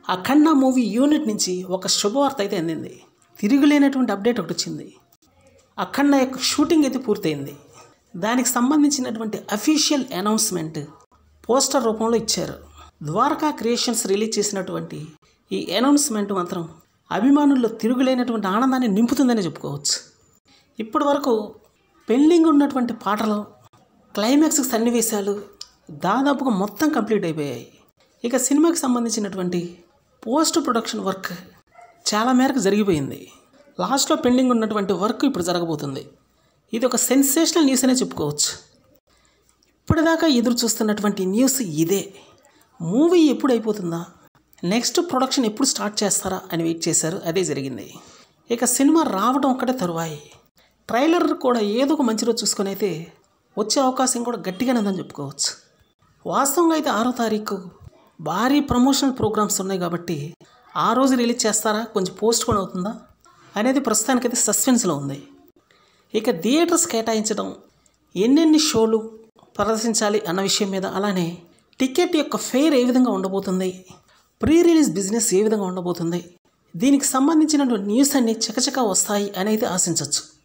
అఖండ movie unit నుంచి ఒక శుభవార్త అయితే అందింది తిరుగులేనటువంటి అప్డేట్ ఒకటి వచ్చింది అఖండ యొక్క షూటింగ్ అయితే పూర్తయింది దానికి సంబంధించినటువంటి అఫీషియల్ అనౌన్స్మెంట్ పోస్టర్ రూపంలో ఇచ్చారు ద్వారకా క్రియేషన్స్ రిలీజ్ చేసినటువంటి ఈ అనౌన్స్మెంట్ మాత్రం అభిమానుల్లో తిరుగులేనటువంటి ఆనందాన్ని నింపుతుందని చెప్పుకోవచ్చు ఇప్పటి వరకు పెండింగ్ ఉన్నటువంటి పాటలు క్లైమాక్స్ సన్నివేశాలు దాదాపుగా మొత్తం కంప్లీట్ అయిపోయాయి ఇక సినిమాకి సంబంధించినటువంటి పోస్ట్ ప్రొడక్షన్ వర్క్ చాలా మేరకు జరిగిపోయింది లాస్ట్లో పెండింగ్ ఉన్నటువంటి వర్క్ ఇప్పుడు జరగబోతుంది ఇది ఒక సెన్సేషనల్ న్యూస్ అనే చెప్పుకోవచ్చు ఇప్పటిదాకా ఎదురు చూస్తున్నటువంటి న్యూస్ ఇదే మూవీ ఎప్పుడు అయిపోతుందా నెక్స్ట్ ప్రొడక్షన్ ఎప్పుడు స్టార్ట్ చేస్తారా అని వెయిట్ చేశారు అదే జరిగింది ఇక సినిమా రావడం ఒక్కటే తరువాయి ట్రైలర్ కూడా ఏదో ఒక మంచి రోజు చూసుకొని అయితే వచ్చే అవకాశం కూడా గట్టిగానే ఉందని చెప్పుకోవచ్చు వాస్తవంగా అయితే ఆరో తారీఖు భారీ ప్రమోషనల్ ప్రోగ్రామ్స్ ఉన్నాయి కాబట్టి ఆ రోజు రిలీజ్ చేస్తారా కొంచెం పోస్ట్ కూడా అవుతుందా అనేది ప్రస్తుతానికైతే సస్పెన్స్లో ఉంది ఇక థియేటర్స్ కేటాయించడం ఎన్నెన్ని షోలు ప్రదర్శించాలి అన్న విషయం మీద అలానే టికెట్ యొక్క ఫేర్ ఏ విధంగా ఉండబోతుంది ప్రీ రిలీజ్ బిజినెస్ ఏ విధంగా ఉండబోతుంది దీనికి సంబంధించినటువంటి న్యూస్ అన్ని చకచకా వస్తాయి అనేది ఆశించవచ్చు